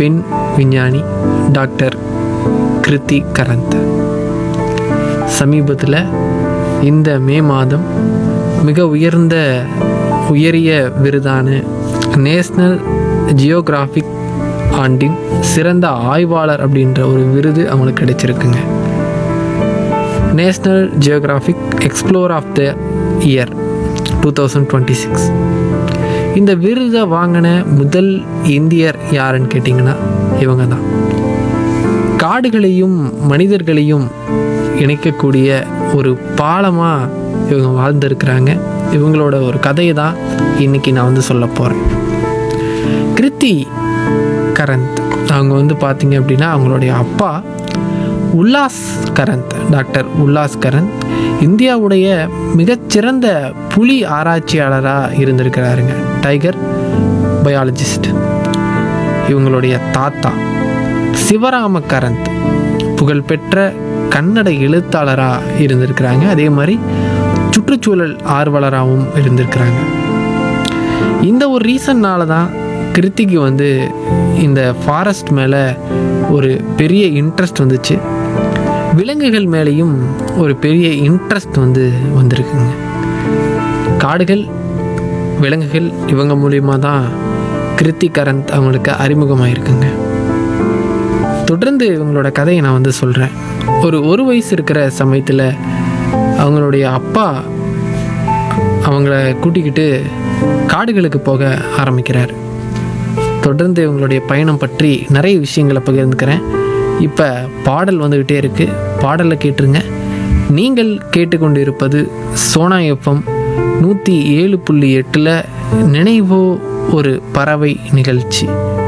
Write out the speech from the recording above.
பெண் விஞ்ஞானி டாக்டர் கிருத்தி கரந்த் சமீபத்தில் இந்த மே மாதம் மிக உயர்ந்த உயரிய விருதான நேஷ்னல் ஜியோகிராஃபிக் ஆண்டின் சிறந்த ஆய்வாளர் அப்படின்ற ஒரு விருது அவங்களுக்கு கிடைச்சிருக்குங்க National Geographic explore of the year two thousand twenty six இந்த விருதை வாங்கின முதல் இந்தியர் யாருன்னு கேட்டிங்கன்னா இவங்க தான் காடுகளையும் மனிதர்களையும் இணைக்கக்கூடிய ஒரு பாலமாக இவங்க வாழ்ந்திருக்கிறாங்க இவங்களோட ஒரு கதையை தான் இன்றைக்கி நான் வந்து சொல்ல போகிறேன் கிருத்தி கரந்த் அவங்க வந்து பார்த்தீங்க அப்படின்னா அவங்களுடைய அப்பா உல்லாஸ் கரந்த் டாக்டர் உல்லாஸ் கரந்த் இந்தியாவுடைய மிகச்சிறந்த புலி ஆராய்ச்சியாளராக இருந்திருக்கிறாருங்க டைகர் பயாலஜிஸ்ட் இவங்களுடைய தாத்தா சிவராம கரந்த் புகழ்பெற்ற கன்னட எழுத்தாளராக இருந்திருக்கிறாங்க அதே மாதிரி சுற்றுச்சூழல் ஆர்வலராகவும் இருந்திருக்கிறாங்க இந்த ஒரு ரீசன்னால தான் கிருத்திக்கு வந்து இந்த ஃபாரஸ்ட் மேலே ஒரு பெரிய இன்ட்ரெஸ்ட் வந்துச்சு விலங்குகள் மேலேயும் ஒரு பெரிய இன்ட்ரெஸ்ட் வந்து வந்திருக்குங்க காடுகள் விலங்குகள் இவங்க மூலியமாக தான் கிருத்தி கரந்த் அவங்களுக்கு அறிமுகமாயிருக்குங்க தொடர்ந்து இவங்களோட கதையை நான் வந்து சொல்கிறேன் ஒரு ஒரு வயசு இருக்கிற சமயத்தில் அவங்களுடைய அப்பா அவங்கள கூட்டிக்கிட்டு காடுகளுக்கு போக ஆரம்பிக்கிறார் தொடர்ந்து இவங்களுடைய பயணம் பற்றி நிறைய விஷயங்களை பகிர்ந்துக்கிறேன் இப்போ பாடல் வந்துக்கிட்டே இருக்குது பாடலை கேட்டுருங்க நீங்கள் கேட்டுக்கொண்டு இருப்பது சோனா எஃப்எம் நூற்றி ஏழு புள்ளி எட்டில் நினைவோ ஒரு பறவை நிகழ்ச்சி